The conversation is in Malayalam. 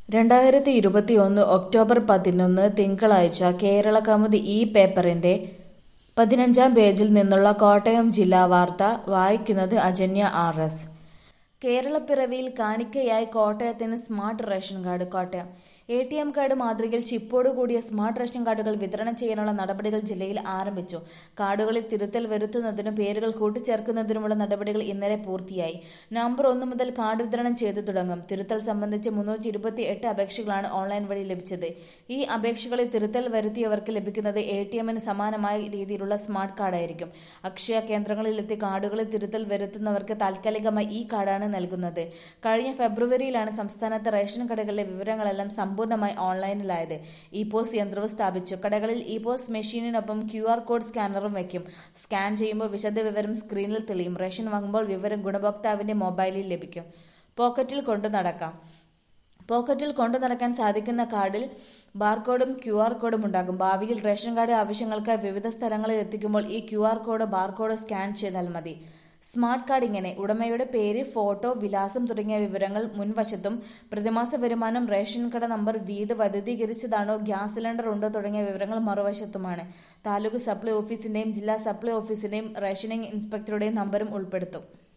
രണ്ടായിരത്തി ഇരുപത്തിയൊന്ന് ഒക്ടോബർ പതിനൊന്ന് തിങ്കളാഴ്ച കേരള കൗമുദി ഈ പേപ്പറിന്റെ പതിനഞ്ചാം പേജിൽ നിന്നുള്ള കോട്ടയം ജില്ലാ വാർത്ത വായിക്കുന്നത് അജന്യ ആർ എസ് കേരളപ്പിറവിയിൽ കാണിക്കയായി കോട്ടയത്തിന് smart ration card Kottayam A T M card മാതൃകയിൽ ചിപ്പോട് കൂടിയ സ്മാർട്ട് റേഷൻ കാർഡുകൾ വിതരണം ചെയ്യാനുള്ള നടപടികൾ ജില്ലയിൽ ആരംഭിച്ചു കാർഡുകളിൽ തിരുത്തൽ വരുത്തുന്നതിനും പേരുകൾ കൂട്ടിച്ചേർക്കുന്നതിനുമുള്ള നടപടികൾ ഇന്നലെ പൂർത്തിയായി നവംബർ ഒന്ന് മുതൽ കാർഡ് വിതരണം ചെയ്തു തുടങ്ങും തിരുത്തൽ സംബന്ധിച്ച് മുന്നൂറ്റി ഇരുപത്തി എട്ട് അപേക്ഷകളാണ് ഓൺലൈൻ വഴി ലഭിച്ചത് ഈ അപേക്ഷകളിൽ തിരുത്തൽ വരുത്തിയവർക്ക് ലഭിക്കുന്നത് എ ടി എമ്മിന് സമാനമായ രീതിയിലുള്ള സ്മാർട്ട് കാർഡായിരിക്കും അക്ഷയ കേന്ദ്രങ്ങളിലെത്തി കാർഡുകളിൽ തിരുത്തൽ വരുത്തുന്നവർക്ക് താൽക്കാലികമായി ഈ കാർഡാണ് നൽകുന്നത് കഴിഞ്ഞ ഫെബ്രുവരിയിലാണ് സംസ്ഥാനത്തെ റേഷൻ കടകളിലെ വിവരങ്ങളെല്ലാം സമ്പൂർണ്ണമായി ഓൺലൈനിലായത് ഇ പോസ് യന്ത്രവും സ്ഥാപിച്ചു കടകളിൽ ഇ പോസ് മെഷീനിനൊപ്പം ക്യു ആർ കോഡ് സ്കാനറും വയ്ക്കും സ്കാൻ ചെയ്യുമ്പോൾ വിശദ വിവരം സ്ക്രീനിൽ തെളിയും റേഷൻ വാങ്ങുമ്പോൾ വിവരം ഗുണഭോക്താവിന്റെ മൊബൈലിൽ ലഭിക്കും പോക്കറ്റിൽ കൊണ്ടു നടക്കാം പോക്കറ്റിൽ കൊണ്ടു നടക്കാൻ സാധിക്കുന്ന കാർഡിൽ ബാർകോഡും ക്യു ആർ കോഡും ഉണ്ടാകും ഭാവിയിൽ റേഷൻ കാർഡ് ആവശ്യങ്ങൾക്കായി വിവിധ സ്ഥലങ്ങളിൽ എത്തിക്കുമ്പോൾ ഈ Q R code barcode scan ചെയ്താൽ മതി സ്മാർട്ട് കാർഡ് ഇങ്ങനെ ഉടമയുടെ പേര് ഫോട്ടോ വിലാസം തുടങ്ങിയ വിവരങ്ങൾ മുൻവശത്തും പ്രതിമാസ വരുമാനം റേഷൻ കട നമ്പർ വീട് വൈദ്യുതീകരിച്ചതാണോ ഗ്യാസ് സിലിണ്ടർ ഉണ്ടോ തുടങ്ങിയ വിവരങ്ങൾ മറുവശത്തുമാണ് താലൂക്ക് സപ്ലൈ ഓഫീസിന്റെയും ജില്ലാ സപ്ലൈ ഓഫീസിന്റെയും റേഷനിംഗ് ഇൻസ്പെക്ടറുടെയും നമ്പരും ഉൾപ്പെടുത്തും